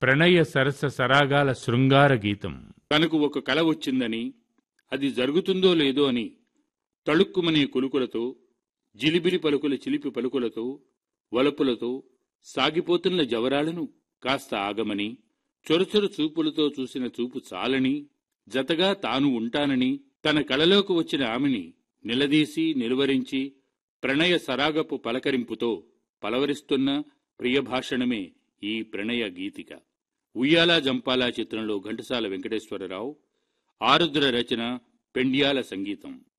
ప్రణయ సరస సరాగాల శృంగార గీతం తనకు ఒక కల వచ్చిందని అది జరుగుతుందో లేదో అని తళుక్కుమనే కులుకులతో జిలిబిలి పలుకుల చిలిపి పలుకులతో వలపులతో సాగిపోతున్న జవరాలను కాస్త ఆగమని చొరచొర చూపులతో చూసిన చూపు చాలని జతగా తాను ఉంటానని తన కలలోకి వచ్చిన ఆమెని నిలదీసి నిలువరించి ప్రణయ సరాగపు పలకరింపుతో పలవరిస్తున్న ప్రియభాషణమే ఈ ప్రణయ గీతిక ఉయ్యాలా జంపాలా చిత్రంలో ఘంటసాల వెంకటేశ్వరరావు ఆరుద్ర రచన పెండ్యాల సంగీతం